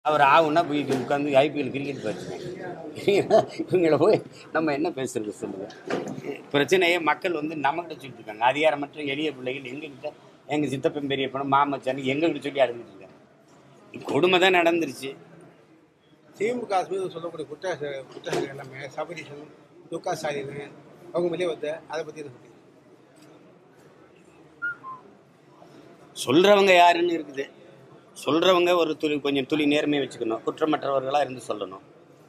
அவர் ஆகுன்னா போய் உட்காந்து ஐபிஎல் கிரிக்கெட் பார்த்துருக்கேன் இவங்கள போய் நம்ம என்ன பேசுறது சொல்லுங்க பிரச்சனையே மக்கள் வந்து நம்மகிட்ட சொல்லிட்டு இருக்காங்க அதிகாரமற்ற எளிய பிள்ளைகள் எங்ககிட்ட எங்க சித்தப்பன் பெரியப்பனும் மாமச்சான் எங்ககிட்ட சொல்லி அழுதுட்டு இருக்காங்க கொடுமை தான் நடந்துருச்சு திமுக மீது சொல்லக்கூடிய குற்ற குற்றங்கள் எல்லாமே சபரீஷன் துக்கா ஸ்டாலின் அவங்க மேலே வந்து அதை பற்றி என்ன சொல்றீங்க? சொல்றவங்க யாருன்னு இருக்குது சொல்றவங்க ஒரு துளி கொஞ்சம் துளி நேர்மையை வச்சுக்கணும் குற்றமற்றவர்களாக இருந்து சொல்லணும்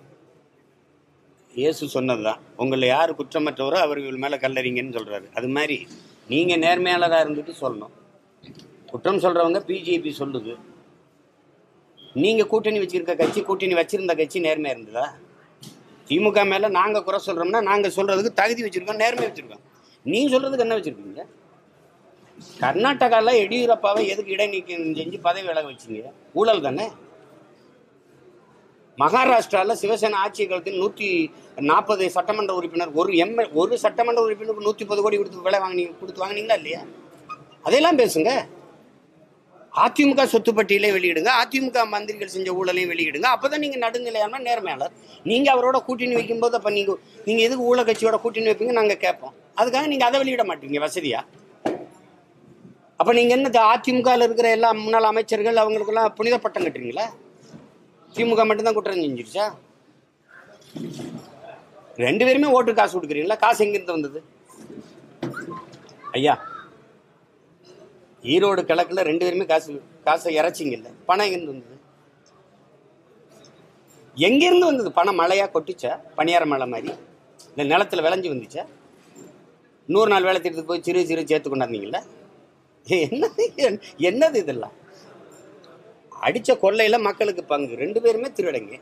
இயேசு சொன்னதுதான் உங்களை யார் குற்றமற்றவரோ அவர்கள் மேலே கல்லறிங்கன்னு சொல்றாரு அது மாதிரி நீங்க நேர்மையாளராக இருந்துட்டு சொல்லணும் குற்றம் சொல்றவங்க பிஜேபி சொல்லுது நீங்க கூட்டணி வச்சிருக்க கட்சி கூட்டணி வச்சிருந்த கட்சி நேர்மையா இருந்ததா திமுக மேல நாங்க குறை சொல்றோம்னா நாங்க சொல்றதுக்கு தகுதி வச்சிருக்கோம் நேர்மை வச்சிருக்கோம் நீங்க சொல்றதுக்கு என்ன வச்சிருக்கீங்க கர்நாடகாவில் எடியூரப்பாவை எதுக்கு இடைநீக்கம் செஞ்சு பதவி விலக வச்சீங்க ஊழல் தானே மகாராஷ்டிராவில் சிவசேனா ஆட்சி காலத்தில் நூற்றி நாற்பது சட்டமன்ற உறுப்பினர் ஒரு எம்எல் ஒரு சட்டமன்ற உறுப்பினருக்கு நூற்றி பத்து கோடி கொடுத்து விலை வாங்கினீங்க கொடுத்து வாங்கினீங்களா இல்லையா அதையெல்லாம் பேசுங்க அதிமுக சொத்து பட்டியலே வெளியிடுங்க அதிமுக மந்திரிகள் செஞ்ச ஊழலையும் வெளியிடுங்க அப்பதான் நீங்க நடுநிலையான நேர்மையாளர் நீங்க அவரோட கூட்டணி வைக்கும்போது அப்ப நீங்க நீங்க எதுக்கு ஊழல் கட்சியோட கூட்டணி வைப்பீங்க நாங்க கேட்போம் அதுக்காக நீங்க அதை வெளியிட மாட்டீங்க வசதியா அப்ப நீங்க என்ன அதிமுகவில் இருக்கிற எல்லா முன்னாள் அமைச்சர்கள் அவங்களுக்கெல்லாம் புனித பட்டம் கட்டுறீங்களா திமுக மட்டும்தான் குற்றம் செஞ்சிருச்சா ரெண்டு பேருமே ஓட்டு காசு கொடுக்குறீங்களா காசு எங்கிருந்து வந்தது ஐயா ஈரோடு கிழக்குல ரெண்டு பேருமே காசு காசை இறைச்சிங்கல்ல பணம் எங்கிருந்து வந்தது எங்கிருந்து வந்தது பணம் மழையா கொட்டுச்சா பனியார மழை மாதிரி இந்த நிலத்துல விளைஞ்சு வந்துச்சா நூறு நாள் வேலை திட்டத்துக்கு போய் சிறு சிறு சேர்த்து கொண்டாந்தீங்கல்ல என்னது என்னது இதெல்லாம் அடிச்ச கொள்ளையில மக்களுக்கு பங்கு ரெண்டு பேருமே திருடங்க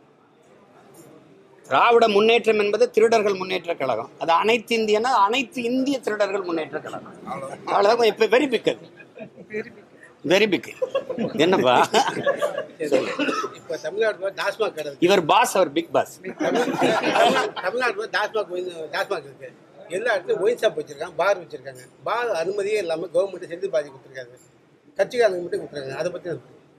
திராவிட முன்னேற்றம் என்பது திருடர்கள் முன்னேற்ற கழகம் அது அனைத்து இந்தியனா அனைத்து இந்திய திருடர்கள் முன்னேற்ற கழகம் அவ்வளவுதான் இப்ப வெரி பிக் அது வெரி பிக் என்னப்பா இப்போ தமிழ்நாடு டாஸ்மாக் கடை இருக்கு. இவர் பாஸ் அவர் பிக் பாஸ் தமிழ்நா- தமிழ்நாடு டாஸ்மாக் ஒயின்- டாஸ்மாக் இருக்கு எல்லா இடத்துலையும் ஒயின் ஷாப் வச்சிருக்காங்க பார் வச்சிருக்காங்க பார் அனுமதியே இல்லாமல் கவர்மெண்ட் செஞ்சு பாதி கொடுத்துருக்காங்க கட்சிக்காரங்க மட்டும் கொடுத்துருக்காங்க அதை பற்றி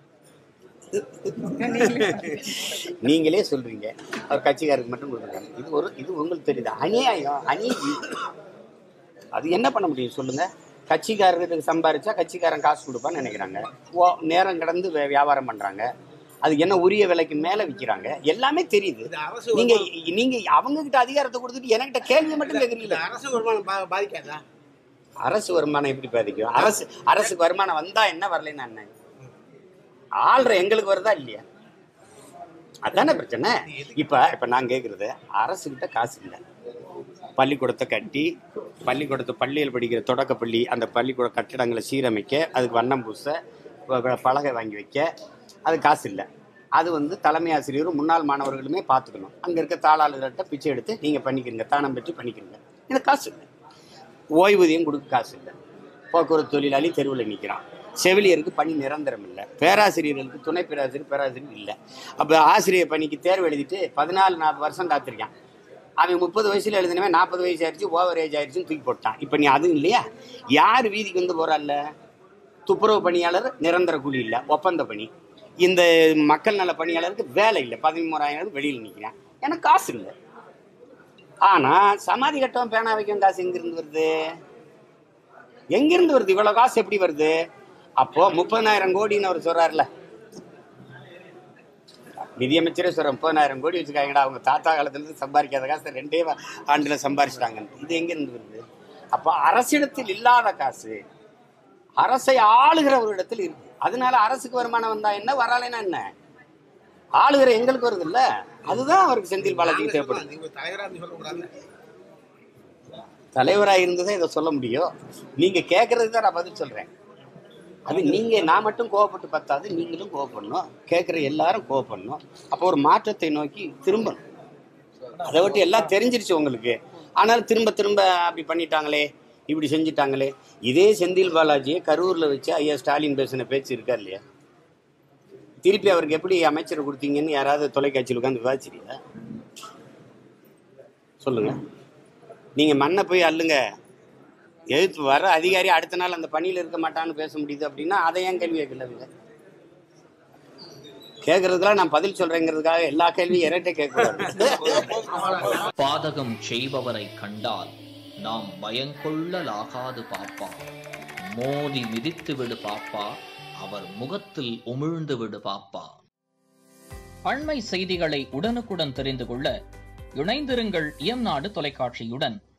நீங்களே சொல்றீங்க அவர் கட்சிக்காரருக்கு மட்டும் கொடுத்துருக்காங்க இது ஒரு இது உங்களுக்கு தெரியுது அநியாயம் அநீதி அது என்ன பண்ண முடியும் சொல்லுங்க கட்சிக்காரருக்கு சம்பாரிச்சா கட்சிக்காரன் காசு கொடுப்பான்னு நினைக்கிறாங்க ஓ நேரம் கடந்து வே- வியாபாரம் பண்றாங்க அதுக்கு என்ன உரிய விலைக்கு மேல விற்கிறாங்க எல்லாமே தெரியுது இது அரசு நீங்க வருமானம் நீங்க அவங்க கிட்ட அதிகாரத்தை கொடுத்துட்டு என்கிட்ட கேள்வி மட்டும் இந்த கேட்குறீங்க அரசு வருமானம் பா- பாதிக்காதா அரசு வருமானம் எப்படி பாதிக்கும் அரசு அரசுக்கு வருமானம் வந்தா என்ன வரலைன்னா என்ன ஆள்ற எங்களுக்கு வருதா இல்லையா அதானே பிரச்சனை இப்ப இப்ப நான் கேக்குறது அரசுகிட்ட காசு இல்லை பள்ளிக்கூடத்தை கட்டி பள்ளிக்கூடத்தை பள்ளியில் படிக்கிற தொடக்கப்பள்ளி அந்த பள்ளிக்கூட கட்டிடங்களை சீரமைக்க அதுக்கு வண்ணம் பூச ப- ப- பலகை வாங்கி வைக்க அது காசு இல்லை அது வந்து தலைமை ஆசிரியரும் முன்னாள் மாணவர்களுமே பார்த்துக்கணும் அங்கே இருக்க தாளாளர்கிட்ட பிச்சை எடுத்து நீங்கள் பண்ணிக்கிறீங்க தானம் பெற்று பண்ணிக்கிறீங்க எனக்கு காசு இல்லை ஓய்வூதியம் கொடுக்க காசு இல்லை போக்குவரத்து தொழிலாளி தெருவில் நிற்கிறான் செவிலியருக்கு பணி நிரந்தரம் இல்லை பேராசிரியர்களுக்கு துணை பேராசிரியர் பேராசிரியர் இல்லை அப்போ ஆசிரியர் பணிக்கு தேர்வு எழுதிட்டு பதினாலு நாலு வருஷம் காத்திருக்கான் அவன் முப்பது வயசுல எழுதினவன் நாற்பது வயசு ஆயிடுச்சு ஓவர் ஏஜ் ஆயிடுச்சுன்னு தூக்கி போட்டான் இப்போ நீ அதுவும் இல்லையா யார் வீதிக்கு வந்து போறாள்ல துப்புரவு பணியாளர் நிரந்தர கூலி இல்லை ஒப்பந்த பணி இந்த மக்கள் நல பணியாளருக்கு வேலை இல்லை பதிமூறாயிரம் வெளியில் நிற்கிறான் எனக்கு காசு இல்லை ஆனா சமாதி கட்டவன் பேனா வைக்கும் காசு எங்கிருந்து வருது எங்கிருந்து வருது இவ்வளவு காசு எப்படி வருது அப்போ முப்பதாயிரம் கோடின்னு அவர் சொல்றாருல நிதியமைச்சரே சொல்ற முப்பதாயிரம் கோடி வச்சுக்காங்கடா அவங்க தாத்தா காலத்துல இருந்து சம்பாதிக்காத காசு ரெண்டே வ- ஆண்டுல சம்பாரிச்சிட்டாங்க இது எங்க இருந்து வருது அப்போ அரசிடத்தில் இல்லாத காசு அரசை ஆளுகிற ஒரு இடத்தில் இருக்கு அதனால அரசுக்கு வருமானம் வந்தா என்ன வராலைன்னா என்ன ஆளுகிற எங்களுக்கு வருது இல்ல அதுதான் அவருக்கு செந்தில் பாலாஜிக்கு தேவைப்படுது நீங்கள் தலைவராக இருந்து சொல்லக்கூடாது தலைவராக இருந்ததே இதை சொல்ல முடியும் நீங்க கேட்கறதுக்கு தான் நான் பதில் சொல்றேன் அது நீங்க நான் மட்டும் கோவப்பட்டு பத்தாது நீங்களும் கோவப்படணும் கேட்குற எல்லாரும் கோவப்படணும் அப்போ ஒரு மாற்றத்தை நோக்கி திரும்பணும் அதை விட்டு எல்லாம் தெரிஞ்சிருச்சு உங்களுக்கு ஆனாலும் திரும்ப திரும்ப அப்படி பண்ணிட்டாங்களே இப்படி செஞ்சுட்டாங்களே இதே செந்தில் பாலாஜியை கரூர்ல வச்சு ஐயா ஸ்டாலின் பேசின பேச்சு இருக்கா இல்லையா திருப்பி அவருக்கு எப்படி அமைச்சர் கொடுத்தீங்கன்னு யாராவது தொலைக்காட்சியில் உட்காந்து விவாதிச்சிருக்கீங்களா சொல்லுங்க நீங்க மண்ணை போய் அள்ளுங்க எதிர்த்து வர அதிகாரி அடுத்த நாள் அந்த பணியில் இருக்க மாட்டான்னு பேச முடியுது அப்படின்னா அதை ஏன் கேள்வி கேட்கல அவங்க கேட்கறதுக்கெல்லாம் நான் பதில் சொல்றேங்கிறதுக்காக எல்லா கேள்வியும் இரட்டை கேட்கக்கூடாது பாதகம் செய்பவரை கண்டால் நாம் பயங்கொள்ளலாகாது பாப்பா மோதி மிதித்து விடு பாப்பா அவர் முகத்தில் உமிழ்ந்து விடு பாப்பா அண்மை செய்திகளை உடனுக்குடன் தெரிந்து கொள்ள இணைந்திருங்கள் இயம்நாடு தொலைக்காட்சியுடன்